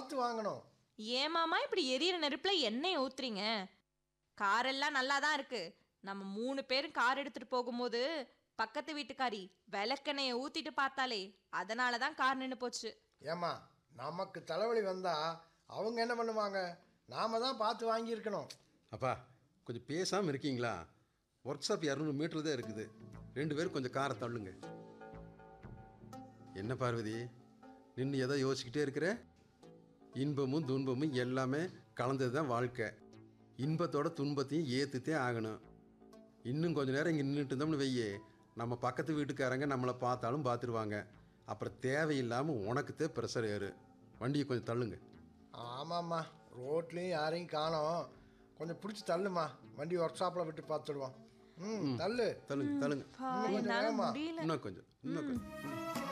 பார்த்து வாங்கணும் ஏன் மாமா இப்படி எரியிற நெருப்புல எண்ணெய் ஊத்துறீங்க கார் எல்லாம் நல்லா தான் இருக்கு நம்ம மூணு பேரும் கார் எடுத்துட்டு போகும்போது பக்கத்து வீட்டுக்காரி விளக்கெண்ணெயை ஊத்திட்டு பார்த்தாலே அதனால தான் கார் நின்று போச்சு ஏம்மா நமக்கு தலைவலி வந்தால் அவங்க என்ன பண்ணுவாங்க நாம தான் பார்த்து வாங்கியிருக்கணும் அப்பா கொஞ்சம் பேசாமல் இருக்கீங்களா ஒர்க் ஷாப் இரநூறு மீட்டர் தான் இருக்குது ரெண்டு பேரும் கொஞ்சம் காரை தள்ளுங்க என்ன பார்வதி நின்று எதோ யோசிக்கிட்டே இருக்கிற இன்பமும் துன்பமும் எல்லாமே கலந்தது தான் வாழ்க்கை இன்பத்தோட துன்பத்தையும் ஏற்றுத்தே ஆகணும் இன்னும் கொஞ்ச நேரம் இங்கே நின்றுட்டு இருந்தோம்னு வெய்யே நம்ம பக்கத்து வீட்டுக்காரங்க நம்மளை பார்த்தாலும் பார்த்துருவாங்க அப்புறம் தேவையில்லாமல் உனக்குத்தே ப்ரெஷர் ஏறு வண்டியை கொஞ்சம் தள்ளுங்க ஆமாம்மா ரோட்லேயும் யாரையும் காணோம் கொஞ்சம் பிடிச்சி தள்ளுமா வண்டி ஒர்க் ஷாப்பில் விட்டு பார்த்துடுவோம் ம் தள்ளு தள்ளுங்க தள்ளுங்க அப்பா, இன்னும் கொஞ்சம் என்னால வேகமா. முடியல இன்னும் கொஞ்சம் இன்னும் கொஞ்சம் ம்.